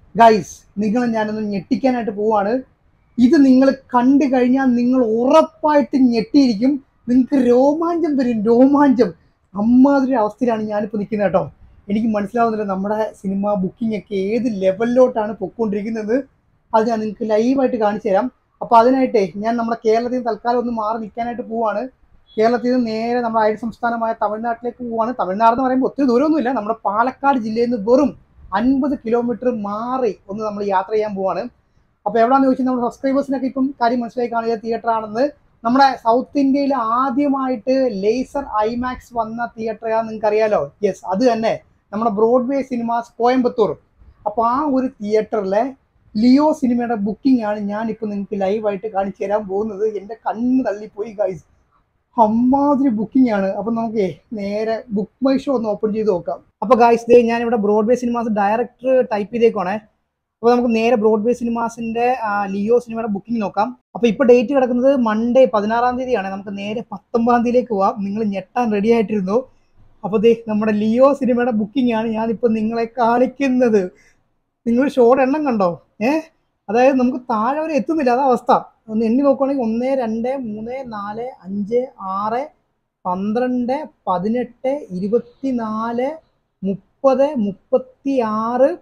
guys നിങ്ങളെ ഞാനൊന്ന് ഞെട്ടിക്കാനായിട്ട് പോവാണ് ഇത് നിങ്ങൾ കണ്ടു കഴിഞ്ഞാൽ നിങ്ങൾ ഉറപ്പായിട്ട് ഞെട്ടിയിരിക്കും നിങ്ങൾക്ക് രോമാഞ്ചം വരും രോമാഞ്ചം അമ്മാതിരി അവസ്ഥയിലാണ് ഞാനിപ്പോൾ നിൽക്കുന്നത് കേട്ടോ എനിക്ക് മനസ്സിലാവുന്നില്ല നമ്മുടെ സിനിമ ബുക്കിംഗ് ഒക്കെ ഏത് ലെവലിലോട്ടാണ് പൊയ്ക്കൊണ്ടിരിക്കുന്നത് അത് ഞാൻ നിങ്ങൾക്ക് ലൈവായിട്ട് കാണിച്ചു തരാം അപ്പോൾ അതിനായിട്ടേ ഞാൻ നമ്മുടെ കേരളത്തിൽ നിന്ന് തൽക്കാലം ഒന്ന് മാറി നിൽക്കാനായിട്ട് പോവാണ് കേരളത്തിൽ നിന്ന് നേരെ നമ്മുടെ അയൽ സംസ്ഥാനമായ തമിഴ്നാട്ടിലേക്ക് പോവാണ് തമിഴ്നാട് എന്ന് പറയുമ്പോൾ ഒത്തിരി ദൂരമൊന്നുമില്ല നമ്മുടെ പാലക്കാട് ജില്ലയിൽ നിന്ന് വെറും അൻപത് കിലോമീറ്റർ മാറി ഒന്ന് നമ്മൾ യാത്ര ചെയ്യാൻ പോവാണ് അപ്പോൾ എവിടെയാണെന്ന് ചോദിച്ചാൽ നമ്മുടെ സബ്സ്ക്രൈബേഴ്സിനൊക്കെ ഇപ്പം കാര്യം മനസ്സിലായി കാണുക തിയേറ്റർ ആണെന്ന് നമ്മുടെ സൗത്ത് ഇന്ത്യയിൽ ആദ്യമായിട്ട് ലേസർ ഐമാക്സ് വന്ന തിയേറ്റർ ഏതാണെന്ന് നിങ്ങൾക്ക് അറിയാലോ യെസ് അത് തന്നെ നമ്മുടെ ബ്രോഡ്വേ സിനിമാസ് കോയമ്പത്തൂർ അപ്പോൾ ആ ഒരു തിയേറ്ററിലെ ലിയോ സിനിമയുടെ ബുക്കിംഗ് ആണ് ഞാൻ ഇപ്പോൾ നിങ്ങൾക്ക് ലൈവായിട്ട് കാണിച്ചു തരാൻ പോകുന്നത് എൻ്റെ കണ്ണ് തള്ളിപ്പോയി ഗൈസ് അമ്മാതിരി ബുക്കിംഗ് ആണ് അപ്പം നമുക്ക് നേരെ ബുക്ക് മൈ ഷോ ഒന്ന് ഓപ്പൺ ചെയ്ത് നോക്കാം അപ്പോൾ ഗൈസ് ദേ ഞാൻ ഇവിടെ ബ്രോഡ്വേ സിനിമാസ് ഡയറക്ടർ ടൈപ്പ് ചെയ്തേക്കാണേ അപ്പോൾ നമുക്ക് നേരെ ബ്രോഡ്വേ സിനിമാസിന്റെ ആ, ലിയോ സിനിമയുടെ ബുക്കിംഗ് നോക്കാം അപ്പോൾ ഇപ്പോൾ ഡേറ്റ് കിടക്കുന്നത് മൺഡേ പതിനാറാം തീയതിയാണ് നമുക്ക് നേരെ പത്തൊമ്പതാം തീയതിയിലേക്ക് പോവാം നിങ്ങൾ ഞെട്ടാൻ റെഡി ആയിട്ടിരുന്നു അപ്പോൾ ദേ നമ്മുടെ ലിയോ സിനിമയുടെ ബുക്കിംഗ് ആണ് ഞാനിപ്പോൾ നിങ്ങളെ കാണിക്കുന്നത് നിങ്ങൾ ഷോയുടെ എണ്ണം കണ്ടോ ഏ അതായത് നമുക്ക് താഴെ വരെ എത്തുന്നില്ല അതാ അവസ്ഥ ഒന്ന് എണ്ണി നോക്കുവാണെങ്കിൽ ഒന്ന് രണ്ട് മൂന്ന് നാല് അഞ്ച് ആറ് പന്ത്രണ്ട് പതിനെട്ട് ഇരുപത്തിനാല് മുപ്പത് മുപ്പത്തി ആറ്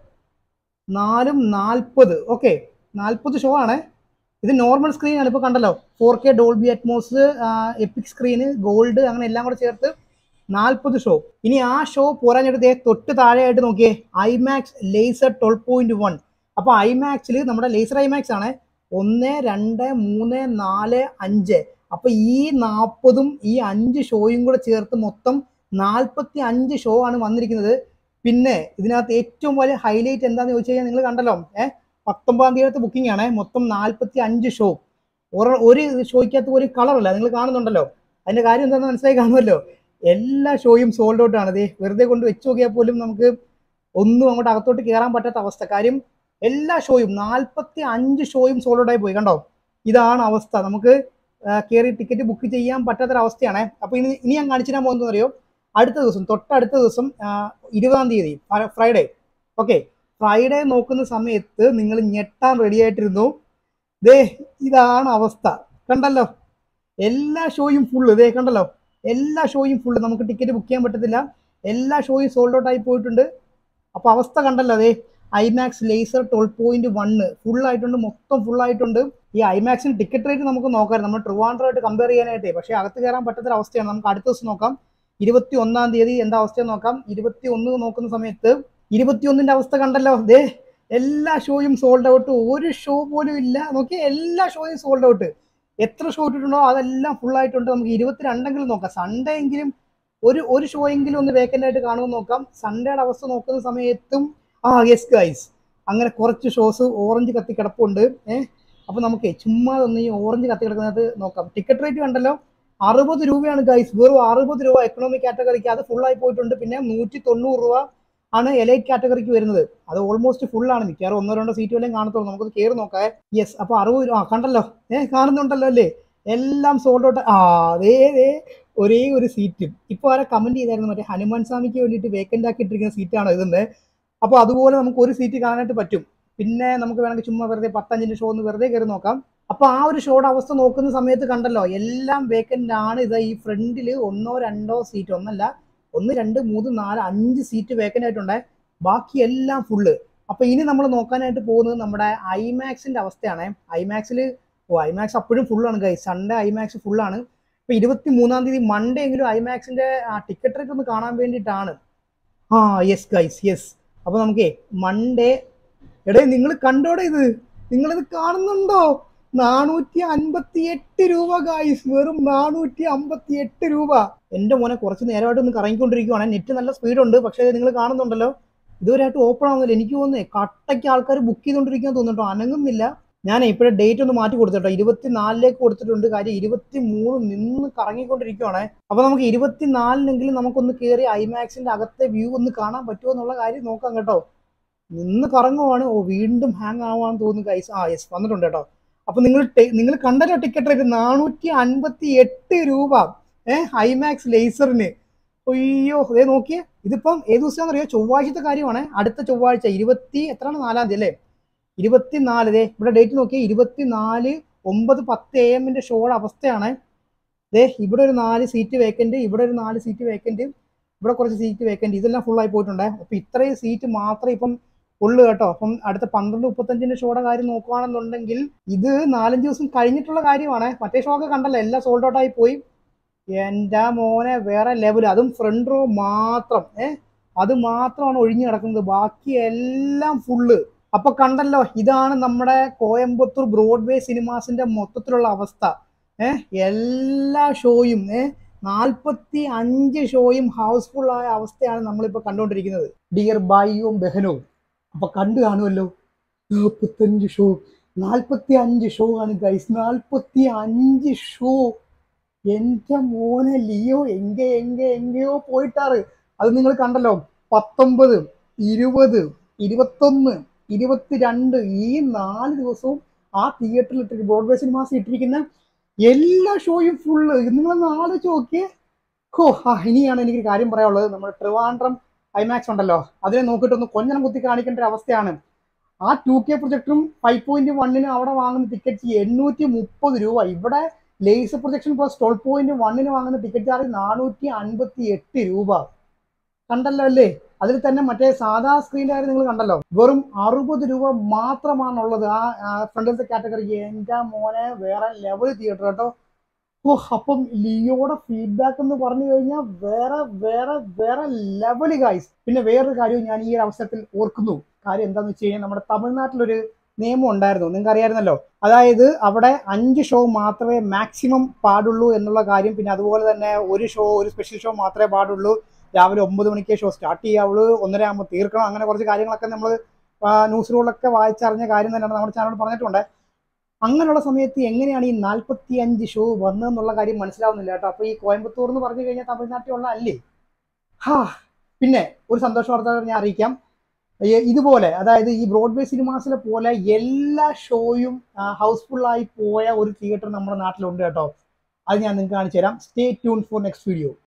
നാലും നാൽപ്പത് ഓക്കെ നാൽപ്പത് ഷോ ആണ് ഇത് നോർമൽ സ്ക്രീൻ ആണ് ഇപ്പോൾ കണ്ടല്ലോ four K Dolby Atmos epic സ്ക്രീന് ഗോൾഡ് അങ്ങനെ എല്ലാം കൂടെ ചേർത്ത് നാൽപ്പത് ഷോ ഇനി ആ ഷോ പോരാഞ്ഞിട്ട് ദേ തൊട്ട് താഴെയായിട്ട് നോക്കിയേ IMAX laser twelve point one അപ്പോൾ ഐമാക്സിൽ നമ്മുടെ ലേസർ ഐമാക്സ് ആണ് ഒന്ന് രണ്ട് മൂന്ന് നാല് അഞ്ച് അപ്പോൾ ഈ നാൽപ്പതും ഈ അഞ്ച് ഷോയും കൂടെ ചേർത്ത് മൊത്തം നാൽപ്പത്തി അഞ്ച് ഷോ ആണ് വന്നിരിക്കുന്നത് പിന്നെ ഇതിനകത്ത് ഏറ്റവും വലിയ ഹൈലൈറ്റ് എന്താണെന്ന് ചോദിച്ചു കഴിഞ്ഞാൽ നിങ്ങൾ കണ്ടല്ലോ ഏഹ് പത്തൊമ്പതാം തീയതി ബുക്കിംഗ് ആണ് മൊത്തം നാൽപ്പത്തി അഞ്ച് ഷോ ഒരു- ഒരു ഷോയ്ക്കകത്ത് ഒരു കളറല്ല നിങ്ങൾ കാണുന്നുണ്ടല്ലോ അതിന്റെ കാര്യം എന്താണെന്ന് മനസ്സിലായി കാണുമല്ലോ എല്ലാ ഷോയും സോൾഡ് ഔട്ട് ആണ് ദേ വെറുതെ കൊണ്ട് വെച്ച് നോക്കിയാൽ പോലും നമുക്ക് ഒന്നും അങ്ങോട്ട് അകത്തോട്ട് കയറാൻ പറ്റാത്ത അവസ്ഥ കാര്യം എല്ലാ ഷോയും നാൽപ്പത്തി അഞ്ച് ഷോയും സോൾഡ് ഔട്ട് ആയി പോയി കണ്ടോ ഇതാണ് അവസ്ഥ നമുക്ക് കയറി ടിക്കറ്റ് ബുക്ക് ചെയ്യാൻ പറ്റാത്തൊരവസ്ഥയാണ് അപ്പോൾ ഇനി ഇനി ഞാൻ കാണിച്ചു തരാൻ പോകുന്നത് അറിയോ അടുത്ത ദിവസം തൊട്ടടുത്ത ദിവസം ആ, ഇരുപതാം തീയതി ഫ- ഫ്രൈഡേ ഓക്കെ ഫ്രൈഡേ നോക്കുന്ന സമയത്ത് നിങ്ങൾ ഞെട്ടാൻ റെഡി ആയിട്ടിരുന്നു ദേ ഇതാണ് അവസ്ഥ കണ്ടല്ലോ എല്ലാ ഷോയും ഫുള്ള് ദേ കണ്ടല്ലോ എല്ലാ ഷോയും ഫുള്ള് നമുക്ക് ടിക്കറ്റ് ബുക്ക് ചെയ്യാൻ പറ്റത്തില്ല എല്ലാ ഷോയും സോൾഡ് ഔട്ട് ആയി പോയിട്ടുണ്ട് അപ്പോൾ അവസ്ഥ കണ്ടല്ലോ അതെ IMAX laser twelve point one full ആയിട്ടുണ്ട് മൊത്തം ഫുൾ ആയിട്ടുണ്ട് ഈ ഐമാക്സിന് ടിക്കറ്റ് റേറ്റ് നമുക്ക് നോക്കാം നമ്മൾ ട്രിവാൻഡ്രമായിട്ട് കമ്പയർ ചെയ്യാനായിട്ട് പക്ഷേ അകത്ത് കയറാൻ പറ്റാത്തൊരു അവസ്ഥയാണ് നമുക്ക് അടുത്ത ദിവസം നോക്കാം ഇരുപത്തി ഒന്നാം തീയതി എന്താ അവസ്ഥയെന്ന് നോക്കാം ഇരുപത്തി ഒന്ന് നോക്കുന്ന സമയത്ത് ഇരുപത്തി ഒന്നിന്റെ അവസ്ഥ കണ്ടല്ലോ ദേ എല്ലാ ഷോയും സോൾഡ് ഔട്ട് ഒരു ഷോ പോലും ഇല്ല നോക്കിയാൽ എല്ലാ ഷോയും സോൾഡ് ഔട്ട് എത്ര ഷോ ഇട്ടിട്ടുണ്ടോ അതെല്ലാം ഫുൾ ആയിട്ടുണ്ട് നമുക്ക് ഇരുപത്തിരണ്ടെങ്കിലും നോക്കാം സൺഡേ എങ്കിലും ഒരു ഒരു ഷോ എങ്കിലും ഒന്ന് വേക്കൻ്റ് ആയിട്ട് കാണുമെന്ന് നോക്കാം സൺഡേയുടെ അവസ്ഥ നോക്കുന്ന സമയത്തും ആ യെസ് ഗൈസ് അങ്ങനെ കുറച്ച് ഷോസ് ഓറഞ്ച് കത്തി കിടപ്പുണ്ട് ഏഹ് അപ്പൊ നമുക്ക് ചുമ്മാ ഒന്ന് ഈ ഓറഞ്ച് കത്തി കിടക്കുന്നത് നോക്കാം ടിക്കറ്റ് റേറ്റ് കണ്ടല്ലോ അറുപത് രൂപയാണ് ഗൈസ് വെറും അറുപത് രൂപ എക്കണോമിക് കാറ്റഗറിക്ക് അത് full ആയി പോയിട്ടുണ്ട് പിന്നെ നൂറ്റി തൊണ്ണൂറ് രൂപ ആണ് എലൈറ്റ് കാറ്റഗറിക്ക് വരുന്നത് അത് ഓൾമോസ്റ്റ് ഫുൾ ആണ് മിക്കവാറും ഒന്നോ രണ്ടോ സീറ്റ് വല്ലതും കാണത്തുള്ളൂ നമുക്കത് കയറി നോക്കാം യെസ് അപ്പൊ അറുപത് രൂപ ആ കണ്ടല്ലോ ഏഹ് കാണുന്നുണ്ടല്ലോ അല്ലേ എല്ലാം സോൾഡ് ഔട്ട് ആ അതേ ദേ ഒരേ ഒരു സീറ്റും ഇപ്പൊ ആരെ കമന്റ് ചെയ്തായിരുന്നു മറ്റേ ഹനുമാൻ സ്വാമിക്ക് വേണ്ടിയിട്ട് വേക്കന്റ് ആക്കി ഇട്ടിരിക്കുന്ന സീറ്റാണോ ഇതെന്ന് അപ്പൊ അതുപോലെ നമുക്ക് ഒരു സീറ്റ് കാണാനായിട്ട് പറ്റും പിന്നെ നമുക്ക് വേണമെങ്കിൽ ചുമ്മാ വെറുതെ പത്തഞ്ചിന്റെ ഷോ ഒന്ന് വെറുതെ കയറി നോക്കാം അപ്പൊ ആ ഒരു ഷോയുടെ അവസ്ഥ നോക്കുന്ന സമയത്ത് കണ്ടല്ലോ എല്ലാം വേക്കന്റ് ആണ് ഇത് ഈ ഫ്രണ്ടിൽ ഒന്നോ രണ്ടോ സീറ്റ് ഒന്നല്ല ഒന്ന് രണ്ട് മൂന്ന് നാല് അഞ്ച് സീറ്റ് വേക്കന്റ് ആയിട്ടുണ്ട് ബാക്കി എല്ലാം ഫുള്ള് അപ്പൊ ഇനി നമ്മൾ നോക്കാനായിട്ട് പോകുന്നത് നമ്മുടെ ഐമാക്സിന്റെ അവസ്ഥയാണ് ഐമാക്സിൽ ഓ ഐമാക്സ് അപ്പോഴും ഫുള്ളാണ് ഗൈസ് സൺഡേ ഐമാക്സ് ഫുള്ളാണ് ഇപ്പൊ ഇരുപത്തി മൂന്നാം തീയതി മൺഡേ എങ്കിലും ഐമാക്സിന്റെ ടിക്കറ്റ് റേറ്റ് ഒന്ന് കാണാൻ വേണ്ടിയിട്ടാണ് ആ യെസ് ഗൈസ് യെസ് അപ്പൊ നമുക്കേ മൺഡേ എടേ നിങ്ങൾ കണ്ടോടെ ഇത് നിങ്ങളിത് കാണുന്നുണ്ടോ നാനൂറ്റി അൻപത്തി എട്ട് രൂപ ഗായ്സ് വെറും നാനൂറ്റി അമ്പത്തി എട്ട് രൂപ എന്റെ മോനെ കുറച്ച് നേരമായിട്ട് ഒന്ന് കറങ്ങിക്കൊണ്ടിരിക്കുവാണ് നെറ്റ് നല്ല സ്പീഡുണ്ട് പക്ഷേ നിങ്ങൾ കാണുന്നുണ്ടല്ലോ ഇതുവരെയായിട്ട് ഓപ്പൺ ആവുന്നില്ല എനിക്ക് തോന്നുന്നേ കട്ടയ്ക്ക് ആൾക്കാർ ബുക്ക് ചെയ്തുകൊണ്ടിരിക്കാൻ തോന്നുന്നുട്ടോ അനങ്ങുന്നില്ല ഞാൻ ഇപ്പോഴേ ഡേറ്റ് ഒന്ന് മാറ്റി കൊടുത്തിട്ടോ ഇരുപത്തിനാലിലേക്ക് കൊടുത്തിട്ടുണ്ട് കാര്യം ഇരുപത്തി മൂന്ന് നിന്ന് കറങ്ങിക്കൊണ്ടിരിക്കുവാണ് അപ്പൊ നമുക്ക് ഇരുപത്തിനാലിനെങ്കിലും നമുക്കൊന്ന് കയറി ഐമാക്സിന്റെ അകത്തെ വ്യൂ ഒന്ന് കാണാൻ പറ്റുമോ എന്നുള്ള കാര്യം നോക്കാം കേട്ടോ നിന്ന് കറങ്ങുവാണ് ഓ വീണ്ടും ഹാങ് ആവാന്ന് തോന്നുന്നു ഗൈസ് ആ യെസ് വന്നിട്ടുണ്ട് കേട്ടോ അപ്പൊ നിങ്ങൾ നിങ്ങൾ കണ്ടല്ലോ ടിക്കറ്റ് റേറ്റ് നാനൂറ്റി അൻപത്തി എട്ട് രൂപ ഏഹ് ഐമാക്സ് ലേസറിന് അയ്യോ അതേ നോക്കിയേ ഇതിപ്പം ഏത് ദിവസമാണെന്ന് അറിയോ ചൊവ്വാഴ്ചത്തെ കാര്യമാണ് അടുത്ത ചൊവ്വാഴ്ച ഇരുപത്തി എത്രയാണ് നാലാം തീയതി അല്ലേ ഇരുപത്തിനാല് ദേ ഇവിടെ ഡേറ്റ് നോക്കിയേ ഇരുപത്തിനാല് ഒമ്പത് പത്ത് എ എമ്മിന്റെ ഷോയുടെ അവസ്ഥയാണ് ദേ ഇവിടെ ഒരു നാല് സീറ്റ് വേക്കൻറ്റ് ഇവിടെ ഒരു നാല് സീറ്റ് വേക്കൻറ്റ് ഇവിടെ കുറച്ച് സീറ്റ് വേക്കൻറ്റ് ഇതെല്ലാം full ആയി പോയിട്ടുണ്ട് അപ്പം ഇത്രയും സീറ്റ് മാത്രമേ ഇപ്പം ഉള്ളു കേട്ടോ അപ്പം അടുത്ത പന്ത്രണ്ട് മുപ്പത്തഞ്ചിന്റെ ഷോയുടെ കാര്യം നോക്കുകയാണെന്നുണ്ടെങ്കിൽ ഇത് നാലഞ്ച് ദിവസം കഴിഞ്ഞിട്ടുള്ള കാര്യമാണ് മറ്റേ ഷോ ഒക്കെ കണ്ടല്ലോ എല്ലാം സോൾഡ് ഔട്ട് ആയി പോയി എൻ്റെ മോനെ വേറെ ലെവൽ അതും ഫ്രണ്ട് റോ മാത്രം ഏ അത് മാത്രമാണ് ഒഴിഞ്ഞു കിടക്കുന്നത് ബാക്കി എല്ലാം ഫുള്ള് അപ്പൊ കണ്ടല്ലോ ഇതാണ് നമ്മുടെ കോയമ്പത്തൂർ ബ്രോഡ്വേ സിനിമാസിന്റെ മൊത്തത്തിലുള്ള അവസ്ഥ ഏ എല്ലാ ഷോയും ഏ നാൽപ്പത്തി അഞ്ച് ഷോയും ഹൗസ്ഫുൾ ആയ അവസ്ഥയാണ് നമ്മളിപ്പോ കണ്ടുകൊണ്ടിരിക്കുന്നത് ഡിയർ ബായിയും ബെഹനവും അപ്പൊ കണ്ടു കാണുമല്ലോ നാൽപ്പത്തഞ്ച് ഷോ നാൽപ്പത്തി അഞ്ച് ഷോ ആണ് ഗൈസ് നാൽപ്പത്തി അഞ്ച് ഷോ എന്റെ മോനെ ലിയോ എങ്ക എങ്ക എങ്കയോ പോയിട്ടാറ് അത് നിങ്ങൾ കണ്ടല്ലോ പത്തൊമ്പത് ഇരുപത് ഇരുപത്തൊന്ന് ഇരുപത്തിരണ്ട് ഈ നാല് ദിവസവും ആ തിയേറ്ററിൽ ഇട്ടിട്ട് ബ്രോഡ്വേ സിനിമാസ് ഇട്ടിരിക്കുന്ന എല്ലാ ഷോയും ഫുള്ള് നിങ്ങളൊന്ന് ആലോചിച്ച് നോക്കിയേ ഹോ ആ ഇനിയാണ് എനിക്ക് കാര്യം പറയാനുള്ളത് നമ്മുടെ ട്രിവാൻഡ്രം ഐമാക്സ് ഉണ്ടല്ലോ അതിനെ നോക്കിയിട്ടൊന്ന് കൊഞ്ഞനം കുത്തി കാണിക്കേണ്ട ഒരു അവസ്ഥയാണ് ആ ടു കെ പ്രൊജക്ടറും ഫൈവ് പോയിന്റ് വണ്ണിനും അവിടെ വാങ്ങുന്ന ടിക്കറ്റ് എണ്ണൂറ്റി മുപ്പത് രൂപ ഇവിടെ laser projection plus twelve point വണ്ണിന് വാങ്ങുന്ന ടിക്കറ്റ് ചാർജ് നാനൂറ്റി അൻപത്തി എട്ട് രൂപ കണ്ടല്ലോ അല്ലേ അതിൽ തന്നെ മറ്റേ സാധാ സ്ക്രീനിന്റെ കാര്യം നിങ്ങൾ കണ്ടല്ലോ വെറും അറുപത് രൂപ മാത്രമാണുള്ളത് ആ ഫ്രണ്ടിലത്തെ കാറ്റഗറിക്ക് എൻ്റെ മോനെ വേറെ ലെവൽ തിയേറ്റർ കേട്ടോ ഓ അപ്പം ലിയോയുടെ ഫീഡ്ബാക്ക് എന്ന് പറഞ്ഞു കഴിഞ്ഞാൽ വേറെ വേറെ വേറെ ലെവൽ ഗൈസ് പിന്നെ വേറൊരു കാര്യവും ഞാൻ ഈ ഒരു അവസരത്തിൽ ഓർക്കുന്നു കാര്യം എന്താണെന്ന് വെച്ച് കഴിഞ്ഞാൽ നമ്മുടെ തമിഴ്നാട്ടിലൊരു നിയമം ഉണ്ടായിരുന്നു നിങ്ങൾക്ക് അറിയായിരുന്നല്ലോ അതായത് അവിടെ അഞ്ച് ഷോ മാത്രമേ മാക്സിമം പാടുള്ളൂ എന്നുള്ള കാര്യം പിന്നെ അതുപോലെ തന്നെ ഒരു ഷോ ഒരു സ്പെഷ്യൽ ഷോ മാത്രമേ പാടുള്ളൂ രാവിലെ ഒമ്പത് മണിക്ക് ഷോ സ്റ്റാർട്ട് ചെയ്യാവുള്ളൂ ഒന്നര ആകുമ്പോൾ തീർക്കണം അങ്ങനെ കുറച്ച് കാര്യങ്ങളൊക്കെ നമ്മൾ ന്യൂസിലൂടെയൊക്കെ വായിച്ചറിഞ്ഞ കാര്യം തന്നെയാണ് നമ്മുടെ ചാനൽ പറഞ്ഞിട്ടുണ്ട് അങ്ങനെയുള്ള സമയത്ത് എങ്ങനെയാണ് ഈ നാൽപ്പത്തി അഞ്ച് ഷോ വന്നതെന്നുള്ള കാര്യം മനസ്സിലാവുന്നില്ല കേട്ടോ അപ്പോൾ ഈ കോയമ്പത്തൂർ എന്ന് പറഞ്ഞു കഴിഞ്ഞാൽ തമിഴ്നാട്ടിലുള്ള അല്ലേ ഹാ പിന്നെ ഒരു സന്തോഷ വാർത്ത ഞാൻ അറിയിക്കാം ഏ, ഇതുപോലെ അതായത് ഈ ബ്രോഡ്വേ സിനിമാസിലെ പോലെ എല്ലാ ഷോയും ഹൗസ്ഫുള്ളായി പോയ ഒരു തിയേറ്റർ നമ്മുടെ നാട്ടിലുണ്ട് കേട്ടോ അത് ഞാൻ നിങ്ങൾക്ക് കാണിച്ചു തരാം stay tune for next video